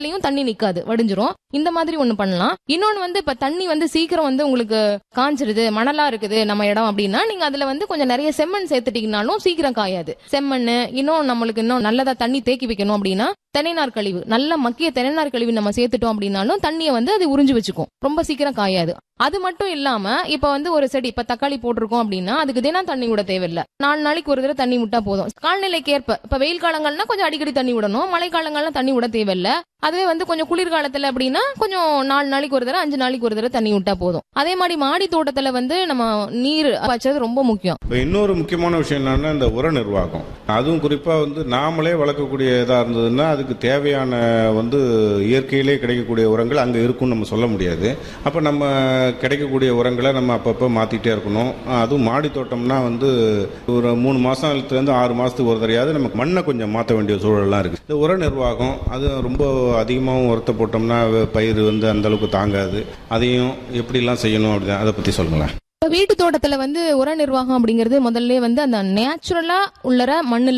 லயும் தண்ணி நிக்காது வடிஞ்சிரும் இந்த மாதிரி ஒண்ணு பண்ணலாம் இன்னொன்னு வந்து இப்ப தண்ணி வந்து சீக்கிரம் வந்து உங்களுக்கு காஞ்சிருது மணலா இருக்குது நம்ம இடம் அப்படின்னா நீங்க அதுல வந்து கொஞ்சம் நிறைய செம்மண் சேர்த்துட்டீங்கனாலும் சீக்கிரம் காயாது செம்மண் இன்னும் நம்மளுக்கு இன்னும் நல்லதா தண்ணி தேக்கி வைக்கணும் அப்படின்னா தென்னைநார் கழிவு நல்ல மக்கிய தென்னைநார் கழிவு நம்ம சேர்த்துட்டோம் அப்படின்னாலும் தண்ணியை வந்து அது உறிஞ்சு வச்சுக்கும் ரொம்ப சீக்கிரம் காயாது அது மட்டும் இல்லாம இப்ப வந்து ஒரு செடி இப்ப தக்காளி போட்டிருக்கோம் அப்படின்னா அதுக்கு தினம் தண்ணி விட தேவையில்ல நாலு நாளைக்கு ஒரு தடவை தண்ணி விட்டா போதும் காலநிலைக்கு ஏற்ப இப்ப வெயில் காலங்கள்னா கொஞ்சம் அடிக்கடி தண்ணி விடணும் மழை காலங்கள்ல தண்ணி விட தேவையில்ல அதுவே வந்து கொஞ்சம் குளிர்காலத்துல அப்படின்னா கொஞ்சம் நாலு நாளைக்கு ஒரு தடவை அஞ்சு நாளைக்கு ஒரு தடவை தண்ணி விட்டா போதும் அதே மாதிரி மாடி தோட்டத்துல வந்து நம்ம நீர் வச்சது ரொம்ப முக்கியம் இப்போ இன்னொரு முக்கியமான விஷயம் என்னன்னா இந்த உர நிர்வாகம் அதுவும் குறிப்பாக வந்து நாமளே வளர்க்கக்கூடிய இதாக இருந்ததுன்னா அதுக்கு தேவையான வந்து இயற்கையிலே கிடைக்கக்கூடிய உரங்கள் அங்கே இருக்கும்னு நம்ம சொல்ல முடியாது அப்போ நம்ம கிடைக்கக்கூடிய உரங்களை நம்ம அப்பப்போ மாற்றிட்டே இருக்கணும் அதுவும் மாடி தோட்டம்னா வந்து ஒரு மூணு மாதத்துலேருந்து ஆறு மாதத்துக்கு ஒரு தடையாவது நமக்கு மண்ணை கொஞ்சம் மாற்ற வேண்டிய சூழல்லாம் இருக்குது இந்த உர நிர்வாகம் அது ரொம்ப அதிகமாகவும் உரத்தை போட்டோம்னா பயிர் வந்து அந்த அளவுக்கு தாங்காது அதையும் எப்படிலாம் செய்யணும் அப்படி அதை பற்றி சொல்லுங்களேன் இப்ப வீட்டு தோட்டத்துல வந்து உர நிர்வாகம் அப்படிங்கிறது முதல்ல வந்து அந்த நேச்சுரலா உள்ளற மண்ணுல